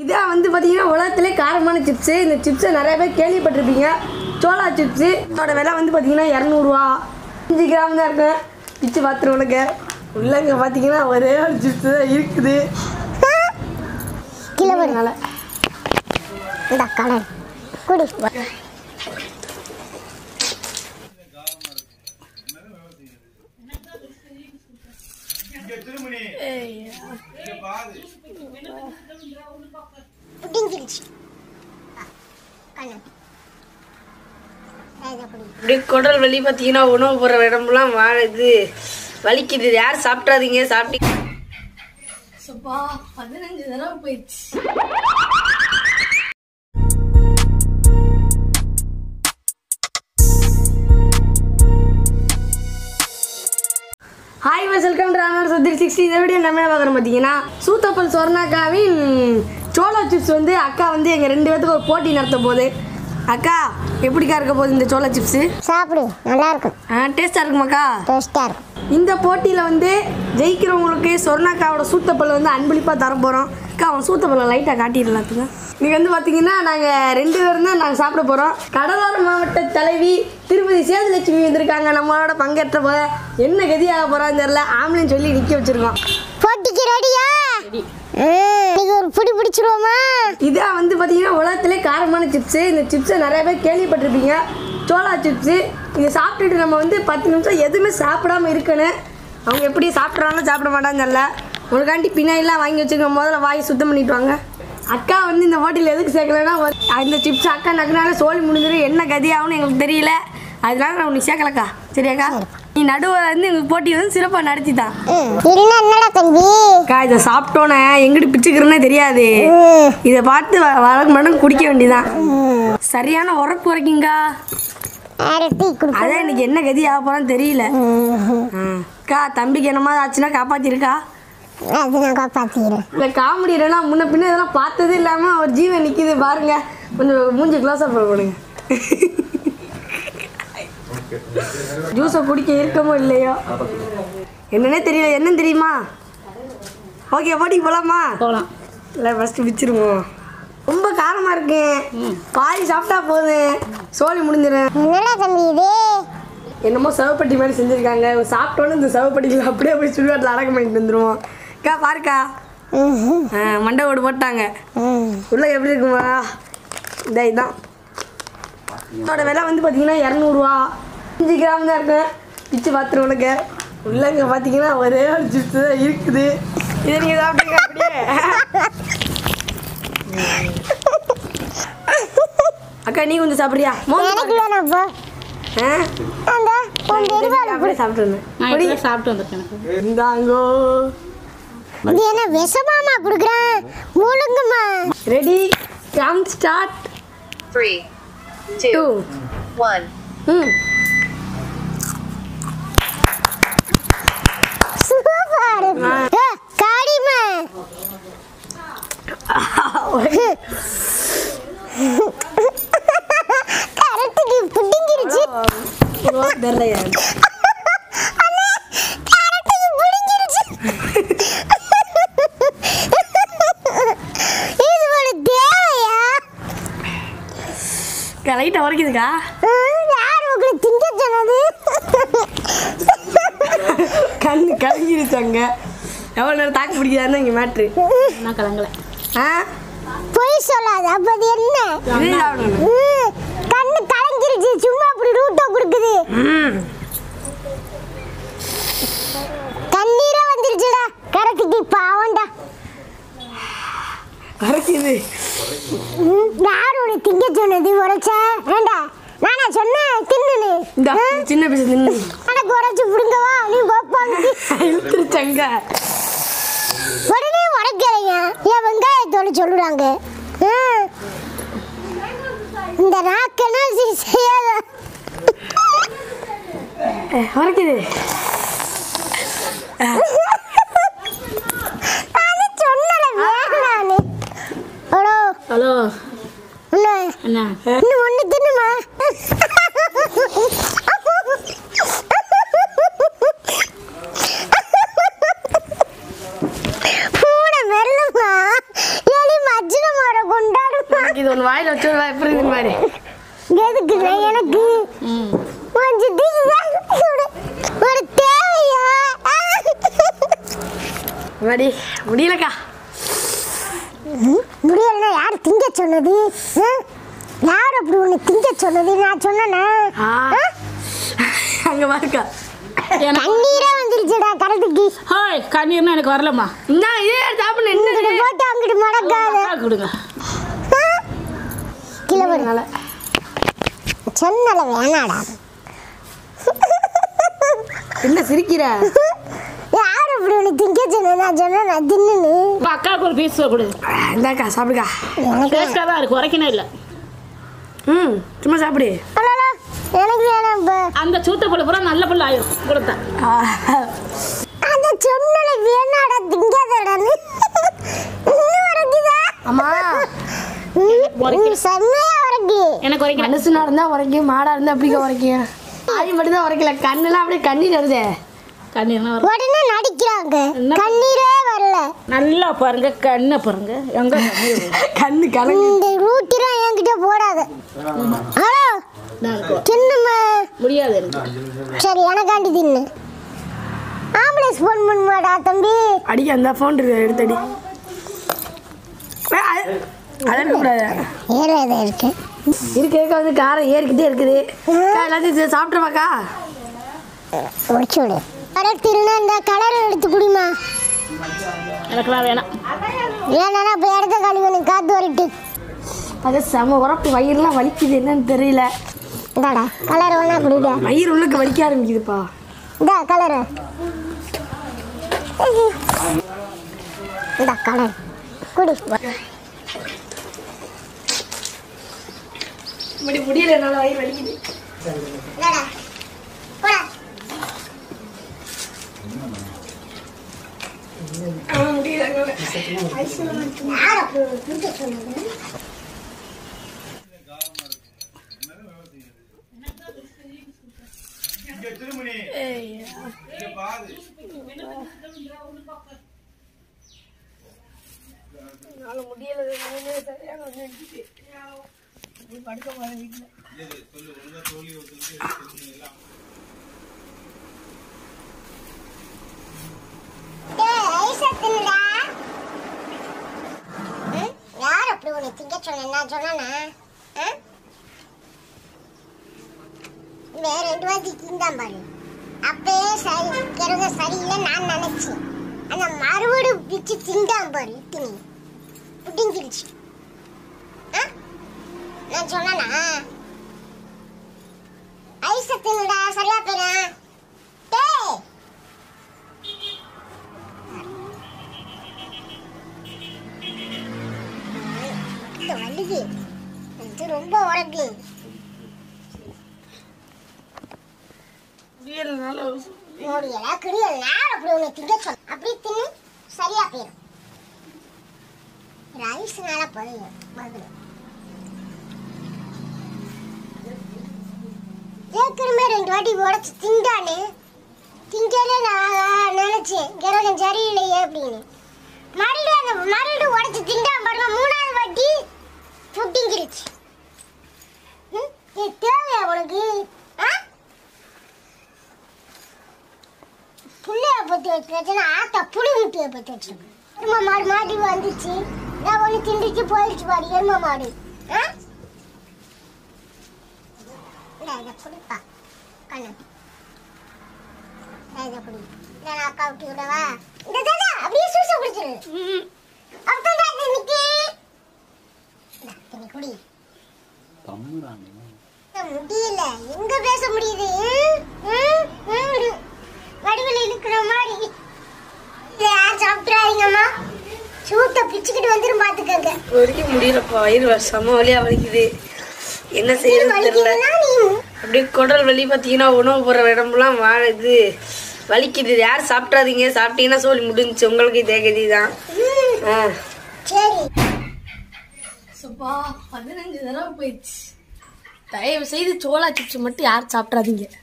இதான் வந்து பார்த்தீங்கன்னா உலகத்திலே காரமான சிப்ஸு இந்த சிப்ஸை நிறைய பேர் கேள்விப்பட்டிருப்பீங்க சோளா சிப்ஸு இதோட விலை வந்து பார்த்தீங்கன்னா இரநூறுவா அஞ்சு கிராம் தான் இருக்கும் பிச்சு பார்த்துருவனுங்க உள்ளங்க பார்த்தீங்கன்னா ஒரே ஒரு சிப்ஸ் தான் இருக்குது கீழே போடு அதனால இந்த கலர் குடி புடிங்கிருச்சு கண்ணு இதை புடி அப்படியே குடல் வலி பார்த்தீங்கன்னா உணவு போடுற இடம்லாம் வா இது வலிக்குது இது யார் சாப்பிட்றாதீங்க சாப்பிட்டு சப்பா பதினஞ்சு தடவை போயிடுச்சு ஹாய் வாஸ் வெல்கம் டு ராமர் சுத்திரி சிக்ஸ்டி இந்த வீடியோ நம்ம என்ன பார்க்குறோம் பார்த்தீங்கன்னா சூத்தப்பல் சொர்ணாக்காவின் சோளா சிப்ஸ் வந்து அக்கா வந்து எங்கள் ரெண்டு பேர்த்துக்கு ஒரு போட்டி நடத்த போகுது அக்கா எப்படிக்கா இருக்க போகுது இந்த சோளா சிப்ஸு சாப்பிடு நல்லா இருக்கும் டேஸ்ட்டாக இருக்குமாக்கா டேஸ்டாக இருக்கும் இந்த போட்டியில் வந்து ஜெயிக்கிறவங்களுக்கு சொர்ணாக்காவோட சூத்தப்பல்லை வந்து அன்பளிப்பாக தர போகிறோம் அக்கா அவன் சூத்தப்பல்லை லைட்டாக காட்டிடலாத்துங்க இன்னைக்கு வந்து பார்த்தீங்கன்னா நாங்கள் ரெண்டு பேரும் தான் நாங்கள் சாப்பிட போகிறோம் கடலோர மாவட்ட தலைவி திருப்பதி சேதுலட்சுமி வந்திருக்காங்க நம்மளோட பங்கேற்ற போத என்ன கதியாக போகிறான்னு தெரில ஆம்பளைன்னு சொல்லி நிற்க வச்சுருக்கோம் போட்டிக்கு ரெடியா இன்னைக்கு ஒரு பிடி பிடிச்சிருவோமா இதான் வந்து பார்த்தீங்கன்னா உலகத்திலே காரமான சிப்ஸு இந்த சிப்ஸை நிறைய பேர் கேள்விப்பட்டிருப்பீங்க சோளா சிப்ஸு இதை சாப்பிட்டுட்டு நம்ம வந்து பத்து நிமிஷம் எதுவுமே சாப்பிடாம இருக்கணும் அவங்க எப்படி சாப்பிட்றாலும் சாப்பிட மாட்டான்னு தெரியல உனக்காண்டி பின்னாடிலாம் வாங்கி வச்சுருக்க முதல்ல வாய் சுத்தம் பண்ணிட்டு வாங்க அக்கா வந்து இந்த ஹோட்டலில் எதுக்கு சேர்க்கலன்னா ஒரு- இந்த சிப்ஸ் அக்கா நக்குனால சோழி முடிஞ்சிடும் என்ன கதி ஆகும்னு எங்களுக்கு தெரியல அதனால நான் உனக்கு சேர்க்கலக்கா சரியாக்கா நீ நடுவில் வந்து எங்களுக்கு போட்டி வந்து சிறப்பாக நடத்தி தான் இல்லைன்னா என்னடா தம்பி அக்கா இதை சாப்பிட்டோன்னே எங்கிட்டு பிச்சுக்கிறேன்னே தெரியாது இதை பார்த்து வ- வழக்கு மட்டும் குடிக்க வேண்டியதான் சரியான உரப்பு வரைக்குங்கா வேற டீ குடி அதான் எனக்கு என்ன கதி ஆக போறான்னு தெரியல ஆ. அக்கா தம்பிக்கு என்னமா ஆச்சுன்னா காப்பாத்திருக்கா அது நான் காப்பாற்றிக்கிறேன் இல்லை காமெடி இல்லைன்னா முன்ன பின்ன இதெல்லாம் பார்த்ததே இல்லாமல் ஒரு ஜீவன் நிற்கிது பாருங்க கொஞ்சம் மூஞ்சி க்ளோஸ் அப் பண்ணுங்க ஜூஸை குடிக்க இருக்கமோ இல்லையோ என்னன்னே தெரியல என்னன்னு தெரியுமா ஓகே போட்டிக்கு போகலாமா போகலாம் இல்லை ஃபஸ்ட்டு பிச்சிருவோம் ரொம்ப காரமாக இருக்கு பாதி சாப்பிட்டா போதும் சோழி முடிஞ்சிடும் என்னடா தம்பி இது என்னமோ சவப்பட்டி மாதிரி செஞ்சுருக்காங்க சாப்பிட்டோன்னு இந்த சவப்பட்டியில் அப்படியே போய் சுடுகாட்டில் அடக்கம் பண்ணிட்டு வந்துடுவோம் அக்கா பாருக்கா ஆ, மண்டை ஓடு போட்டாங்க உள்ள எப்படி இருக்குமா இந்த இதுதான் இதோட விலை வந்து பார்த்தீங்கன்னா இரநூறுவா அஞ்சு கிராம் தான் இருக்கும் பிச்சு பார்த்துருவனுங்க உள்ளங்க பார்த்தீங்கன்னா ஒரே ஒரு சிப்ஸ் தான் இருக்குது இதை நீங்கள் சாப்பிட்டீங்க அப்படியே அக்கா நீ கொஞ்சம் சாப்பிட்றியா மோந்து எனக்கு வேணும் இப்போ ஆ அந்த உன் பெரியவாள் அப்படியே சாப்பிட்டுருந்தேன் நான் இப்போ சாப்பிட்டு வந்திருக்கேன் எனக்கு இந்தாங்கோ இது என்ன விஷமாமா கொடுக்குறேன் முழுங்குமா ready come start Three, two two, one. ம் சூப்பர் காடிமா கரெக்டுக்கு புடிங்கிருச்சு தெரியலையா கரெக்டுக்கு புடிங்கிருச்சு இது ஒரு தேவையா லைட்டாக உரைக்குதுக்கா ஹம், யார் உங்களை திங்க சொன்னது கண்ணு கலங்கிருச்சாங்க எவ்வளோ நேரம் தாக்கு பிடிக்காதுன்னு இங்கே மேட்ரு நான் கலங்கலை ஆ பொய் சொல்லாத அப்ப அது என்ன இதே சாப்பிடணும் ஹம், கண்ணு கலங்கிருச்சு சும்மா அப்படி ரூட்டோ கொடுக்குது ம் கண்ணீரே வந்துருச்சுடா கரெக்டுக்கு பாவம்டா உரைக்குது ம், யார் உன்னை திங்க சொன்னது உரைச்சா ஏண்டா நானா சொன்னேன் தின்னுன்னு இந்த சின்ன பீஸ் நின்று எனக்கு உரைச்சு புடுங்கவா நீ கோப்பாங்க இழுத்துருச்சாங்க உடனே உடைக்கிறீங்க ஏன் வெங்காயத்தோட சொல்லுறாங்க ம். இந்த நாக்கெல்லாம் சரி செய்யாத உரைக்குது அது சொன்னல வேணான்னு ஹலோ ஹலோ இன்னும் என்ன இன்னும் ஒன்று தின்னுமா பூனை வெள்ளமா எலி மஜ்ஜனமா உனக்கு இது ஒன்று வாயில் வச்சு எப்படி இருக்கு மாதிரி எதுக்கு நான் எனக்கு கொஞ்சம் தீதான் ஒரு ஒரு தேவையா மடி முடியலக்கா முடியலன்னா யார் திங்க சொன்னது ஆ? யார் அப்படி ஒன்று திங்க சொன்னது நான் சொன்னேனா ஆ அங்கே பாருக்கா எனக்கு தண்ணீரே வந்துருச்சுடா கரத்துக்கு ஹாய் கண்ணீர்னா எனக்கு வரலம்மா இந்தா இதே சாப்பிடணும் என்ன இங்கிட்டு போட்டு அங்கிட்டு மடக்காத அக்கா கொடுங்க கீழே வரும் சொன்னல வேணாடா என்ன சிரிக்கிற யார் அப்படி ஒன்று திங்க சொன்னது நான் சொன்னேன் நான் தின்னுன்னு உங்க அக்காவுக்கு ஒரு பீஸ் கொடு இந்தாக்கா சாப்பிடுக்கா எனக்கு டேஸ்ட்டாக தான் இருக்கு உரைக்கணும் இல்லை ம் சும்மா சாப்பிடு அடடா, எனக்கு வேணாம் இப்போ அந்த சூத்த புள்ள பூரா நல்ல புள்ள ஆயிரும் கொடுத்தேன் ஆ, அந்த சொன்னல வேணாடா திங்காதடான்னு இன்னும் உரைக்குதா அம்மா ம், செம்மையா உரைக்கு எனக்கு உரைக்கணும் மனுஷனா இருந்தா உரைக்கும் மாடா இருந்தா அப்படிங்க உரைக்கும் ஆய் மட்டும் தான் உரைக்கல கண்ணெல்லாம் அப்படியே கண்ணீர் வருதே கண்ணீர்னா வரும் உடனே நடிக்கிறாங்க என்ன? கண்ணீரே வரல நல்லா பாருங்க கண்ணை பாருங்க எங்க கண்ணீர் வருது? கண்ணு கலங்கு இந்த ரூட்டிலாம் என்கிட்ட போடாத ஹலோ நான் இருக்கு. தின்னுமா முடியாது எனக்கு சரி எனக்காண்டி தின்னு ஆம்புலன்ஸ் ஃபோன் பண்ணுமாடா தம்பி அடிக்க அந்த ஃபோன் இருக்கு எடுத்தடி அதான் கூடாது வேற எதை இருக்கு இருக்க இருக்க வந்து காரம் ஏறிக்கிட்டே இருக்குது அக்கா, எல்லாத்தையும் சே- சாப்பிட்றவாக்கா உடச்சு விடு கலர் திருநா இந்த கலர் எடுத்து குடிமா எனக்குலாம் வேணாம் ஏன்னா இப்போ இடத்த கழுவி காத்து வரட்டு அது செம உரப்பு வயிறுலாம் வலிக்குது என்னன்னு தெரியல இந்தாடா கலர் வேணா குடிடா வயிறு உள்ளுக்கு வலிக்க ஆரம்பிக்குதுப்பா இந்தா கலரு இந்த கலர் குடி இப்படி முடியல என்னால் வயிறு வலிக்குது இந்தாடா போடா ஆ, முடியல என்னால. யார் அப்படி ஒரு குடிக்க சொன்னது என்னால முடியல என்னால சரியான வலி வலிக்குது. இப்படி படுக்க போறேன் வீட்டுல டேய், ஐஸை தின்னுடா. ம்? யார் அப்படி உன்னை திங்க சொன்னேன் நான் சொன்னேனா ஆ? வேற ரெண்டு வாட்டி தின்தான் பாரு அப்பயே சரி கிரக சரியில்லை நான் நினைச்சேன் அந்த மறுபடி பிச்சு தின்தான் பாரு இத்தினி புடிங்கிடுச்சு ஆ? நான் சொன்னேனா ஐஸை தின்னுடா சரியா போயிடா டேய் இது வலிக்கு இது ரொம்ப உடக்கு முடியலனால முடியல கிடியல் நேரம் அப்படி உன்னை திங்க சொன்ன அப்படி தின்னு சரியா போயிடும் ரைஸ்னால போயிடும் மதுரை ஏற்கனவே ரெண்டு வாட்டி உடச்சு திண்டானு திங்கலே நான் நினைச்சேன் கிரகம் சரியில்லையே அப்படின்னு மறுபடியும் அந்த மறுபடியும் உடச்சு திண்டான் பாருங்க மூணாவது வாட்டி புட்டிங்கிருச்சு ம், இது தேவையா உனக்கு ஆ புள்ளைய பத்தி வச்சுன்னா ஆத்தா புளி முட்டையை பத்தி வச்சிருக்கேன் எரும மாடு மாடி வந்துச்சு நான் ஒன்று திண்டுச்சு போயிடுச்சு பாரு எரும மாடு ஆ இந்தா, இதை குடிப்பா கண்ணு இந்தா, இதை குடி இதை நான் அக்கா விட்டு விடவா இந்த தானே அப்படியே சூசை குடிச்சிரு அப்படிதான் இது நிக்கி இந்தா, தண்ணி குடி இந்த முடியல எங்க பேச முடியுது ம், ம், ம். வடிவில் இருக்கிற மாதிரி இதை யார் சாப்பிட்றாதீங்கம்மா சூட்டை பிச்சுக்கிட்டு வந்துரும் பார்த்துக்கங்க வரைக்கும் முடியலப்பா வயிறு செம வலியா வலிக்குது என்ன இது செய்யறதுன்னு தெரியல வலிக்குதுன்னா நீ அப்படியே குடல் வலி பார்த்தீங்கன்னா உணவு போகிற இடமெல்லாம் வா இது வலிக்குது இது யார் சாப்பிட்றாதீங்க சாப்பிட்டீங்கன்னா சொல்லி முடிஞ்சுச்சு உங்களுக்கு இதே கதி தான் ம், ஆ சரி சுப்பா பதினஞ்சு தடவை போயிடுச்சு தயவு செய்து சோளா சிப்ஸ் மட்டும் யாரும் சாப்பிட்றாதீங்க